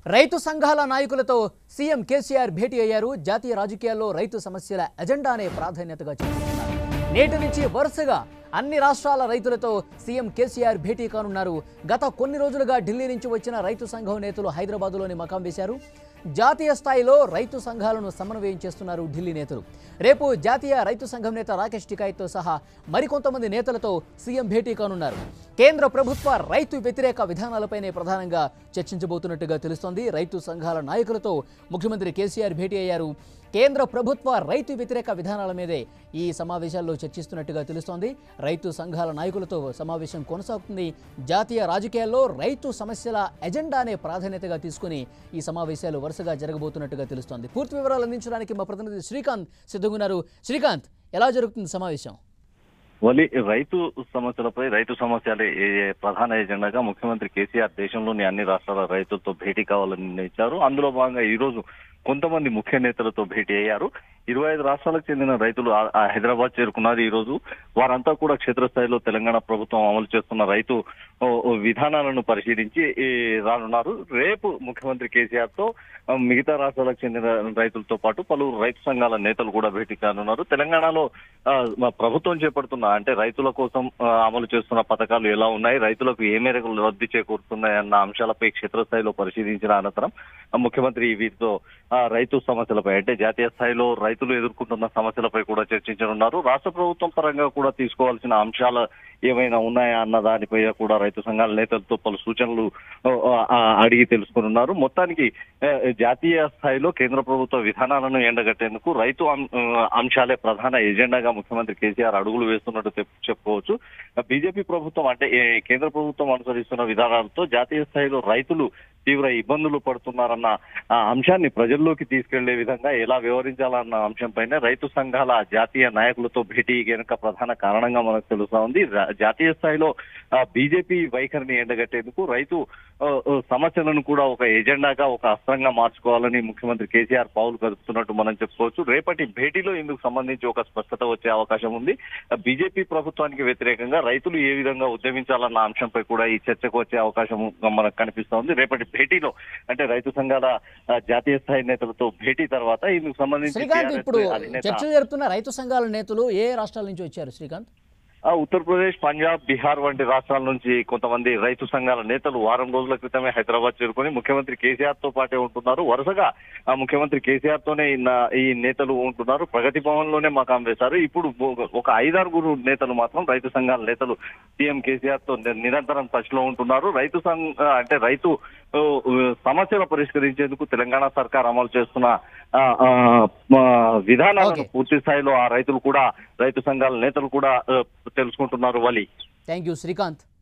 రైతు సంఘాల నాయకులతో సీఎం కేసీఆర్ భేటీ అయ్యారు జాతీయ రాజకీయాల్లో రైతు సమస్యల ఎజెండానే ప్రాధాన్యతగా చెబుతున్నారు నేటి నుంచి వరుసగా అన్ని రాష్ట్రాల రైతులతో సీఎం కేసీఆర్ భేటీ కానున్నారు గత కొన్ని రోజులుగా ఢిల్లీ నుంచి వచ్చిన రైతు సంఘం నేతలు హైదరాబాదులోని మకాం వేశారు జాతీయ స్థాయిలో రైతు సంఘాలను సమన్వయం చేస్తున్నారు ఢిల్లీ నేతలు రేపు జాతీయ రైతు సంఘం నేత రాకేష్ టికాయత్తో సహా మరికొంతమంది నేతలతో సీఎం భేటీ కానున్నారు కేంద్ర ప్రభుత్వ రైతు వ్యతిరేక విధానాలపైనే ప్రధానంగా చర్చించబోతున్నట్టుగా తెలుస్తోంది రైతు సంఘాల నాయకులతో ముఖ్యమంత్రి కేసీఆర్ భేటీ అయ్యారు కేంద్ర ప్రభుత్వ రైతు వ్యతిరేక విధానాల మీదే ఈ సమావేశాల్లో చర్చిస్తున్నట్టుగా తెలుస్తోంది రైతు సంఘాల నాయకులతో సమావేశం కొనసాగుతుంది జాతీయ రాజకీయాల్లో రైతు సమస్యల ఎజెండానే ప్రాధాన్యతగా తీసుకుని ఈ సమావేశాలు వరుసగా జరగబోతున్నట్టుగా తెలుస్తోంది పూర్తి వివరాలు అందించడానికి మా ప్రతినిధి శ్రీకాంత్ సిద్ధంగున్నారు శ్రీకాంత్ ఎలా జరుగుతుంది సమావేశం వలి రైతు సమస్యలపై రైతు సమస్యలే ఏ ఏ ప్రధాన ఎజెండాగా ముఖ్యమంత్రి కేసీఆర్ దేశంలోని అన్ని రాష్ట్రాల రైతులతో భేటీ కావాలని నిర్ణయించారు అందులో భాగంగా ఈ రోజు కొంతమంది ముఖ్య నేతలతో భేటీ అయ్యారు ఇరవై ఐదు రాష్ట్రాలకు చెందిన రైతులు ఆ- ఆ హైదరాబాద్ చేరుకున్నారు ఈ రోజు వారంతా కూడా క్షేత్రస్థాయిలో తెలంగాణ ప్రభుత్వం అమలు చేస్తున్న రైతు ఓ, ఓ విధానాలను పరిశీలించి ఈ, రానున్నారు రేపు ముఖ్యమంత్రి కేసీఆర్ తో ఆ, మిగతా రాష్ట్రాలకు చెందిన రైతులతో పాటు పలువురు రైతు సంఘాల నేతలు కూడా భేటీ కానున్నారు తెలంగాణలో ఆ, మా ప్రభుత్వం చేపడుతున్న అంటే రైతుల కోసం ఆ, అమలు చేస్తున్న పథకాలు ఎలా ఉన్నాయి రైతులకు ఏ మేరకు లబ్ధి చేకూరుతున్నాయి అన్న అంశాలపై క్షేత్రస్థాయిలో పరిశీలించిన అనంతరం ఆ, ముఖ్యమంత్రి వీటితో ఆ, రైతు సమస్యలపై అంటే జాతీయ స్థాయిలో రైతులు ఎదుర్కొంటున్న సమస్యలపై కూడా చర్చించనున్నారు రాష్ట్ర ప్రభుత్వం పరంగా కూడా తీసుకోవాల్సిన అంశాలు ఏమైనా ఉన్నాయా అన్న దానిపై కూడా రైతు సంఘాల నేతలతో పలు సూచనలు ఆ, ఆ, అడిగి తెలుసుకున్నారు మొత్తానికి ఆ, జాతీయ స్థాయిలో కేంద్ర ప్రభుత్వ విధానాలను ఎండగట్టేందుకు రైతు అం- ఆ, అంశాలే ప్రధాన ఎజెండాగా ముఖ్యమంత్రి కేసీఆర్ అడుగులు వేస్తున్నట్టు చెప్- చెప్పుకోవచ్చు బీజేపీ ప్రభుత్వం అంటే ఏ, కేంద్ర ప్రభుత్వం అనుసరిస్తున్న విధానాలతో జాతీయ స్థాయిలో రైతులు తీవ్ర ఇబ్బందులు పడుతున్నారన్న ఆ అంశాన్ని ప్రజల్లోకి తీసుకెళ్లే విధంగా ఎలా వివరించాలన్న అంశంపైనే రైతు సంఘాల జాతీయ నాయకులతో భేటీ కనుక ప్రధాన కారణంగా మనకు తెలుస్తా ఉంది రా- జాతీయ స్థాయిలో బీజేపీ వైఖరిని ఎండగట్టేందుకు రైతు ఆ, ఆ, సమస్యలను కూడా ఒక ఎజెండాగా ఒక అస్త్రంగా మార్చుకోవాలని ముఖ్యమంత్రి కేసీఆర్ పావులు కదుపుతున్నట్టు మనం చెప్పుకోవచ్చు రేపటి భేటీలో ఇందుకు సంబంధించి ఒక స్పష్టత వచ్చే అవకాశం ఉంది బీజేపీ ప్రభుత్వానికి వ్యతిరేకంగా రైతులు ఏ విధంగా ఉద్యమించాలన్న అంశంపై కూడా ఈ చర్చకు వచ్చే అవకాశం మనకు కనిపిస్తా ఉంది రేపటి భేటీలో అంటే రైతు సంఘాల ఆ, జాతీయ స్థాయి నేతలతో భేటీ తర్వాత ఇందుకు సంబంధించి శ్రీకాంత్ TRS ఇప్పుడు అధినేత చర్చలు జరుపుతున్న రైతు సంఘాల నేతలు ఏ రాష్ట్రాల నుంచి వచ్చారు శ్రీకాంత్ ఆ ఉత్తరప్రదేశ్ పంజాబ్ బీహార్ వంటి రాష్ట్రాల నుంచి కొంతమంది రైతు సంఘాల నేతలు వారం రోజుల క్రితమే హైదరాబాద్ చేరుకొని ముఖ్యమంత్రి కేసీఆర్ తో పాటే ఉంటున్నారు వరుసగా ఆ ముఖ్యమంత్రి కేసీఆర్ తోనే ఈ నా- ఈ నేతలు ఉంటున్నారు ప్రగతి భవన్ లోనే మకాం వేశారు ఇప్పుడు ఒక- ఒక ఐదారుగురు నేతలు మాత్రం రైతు సంఘాల నేతలు సీఎం కేసీఆర్ తో ని- నిరంతరం టచ్ లో ఉంటున్నారు రైతు సంఘ అంటే రైతు ఓ, సమస్యలు పరిష్కరించేందుకు తెలంగాణ సర్కార్ అమలు చేస్తున్న ఆ, ఆ, ఆ, విధానాలను Okay. పూర్తి స్థాయిలో ఆ రైతులు కూడా రైతు సంఘాల నేతలు కూడా ఆ, తెలుసుకుంటున్నారు వలి థ్యాంక్ యూ శ్రీకాంత్